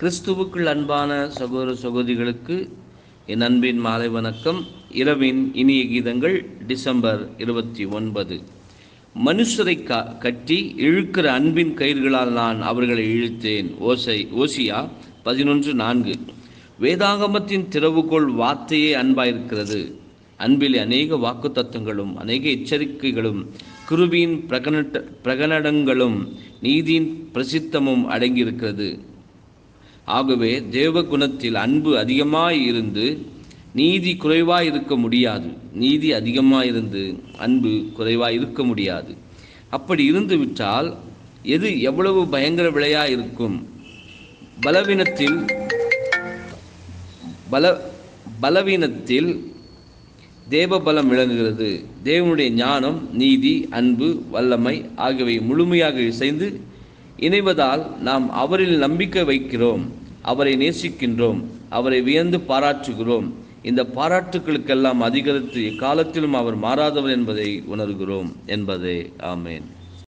கிறிஸ்துவுக்குள் அன்பான சகோதர சகோதரிகளுக்கு என் அன்பின் மாலை வணக்கம் இரவின் இனிய கீதங்கள் டிசம்பர் இருபத்தி ஒன்பது மனுஷரை க கட்டி இழுக்கிற அன்பின் கயிறுகளால் நான் அவர்களை இழுத்தேன் ஓசை ஓசியா பதினொன்று நான்கு வேதாகமத்தின் திறவுகோள் வார்த்தையே அன்பாயிருக்கிறது அன்பில் அநேக வாக்குத்தத்தங்களும் அநேக எச்சரிக்கைகளும் குருவியின் பிரகனட்ட பிரகடனங்களும் நீதியின் பிரசித்தமும் அடங்கியிருக்கிறது ஆகவே தேவ குணத்தில் அன்பு அதிகமாய் இருந்து நீதி குறைவாய் இருக்க முடியாது நீதி அதிகமாய் இருந்து அன்பு குறைவாய் இருக்க முடியாது அப்படி இருந்து விட்டால் எது எவ்வளவு பயங்கர விளையா இருக்கும் பலவீனத்தில் பல பலவீனத்தில் தேவபலம் விளங்குகிறது தேவனுடைய ஞானம் நீதி அன்பு வல்லமை ஆகியவை முழுமையாக இசைந்து இணைவதால் நாம் அவரில் நம்பிக்கை வைக்கிறோம் அவரை நேசிக்கின்றோம் அவரை வியந்து பாராட்டுகிறோம் இந்த பாராட்டுகளுக்கெல்லாம் அதிகரித்து எக்காலத்திலும் அவர் மாறாதவர் என்பதை உணர்கிறோம் என்பதே ஆமேன்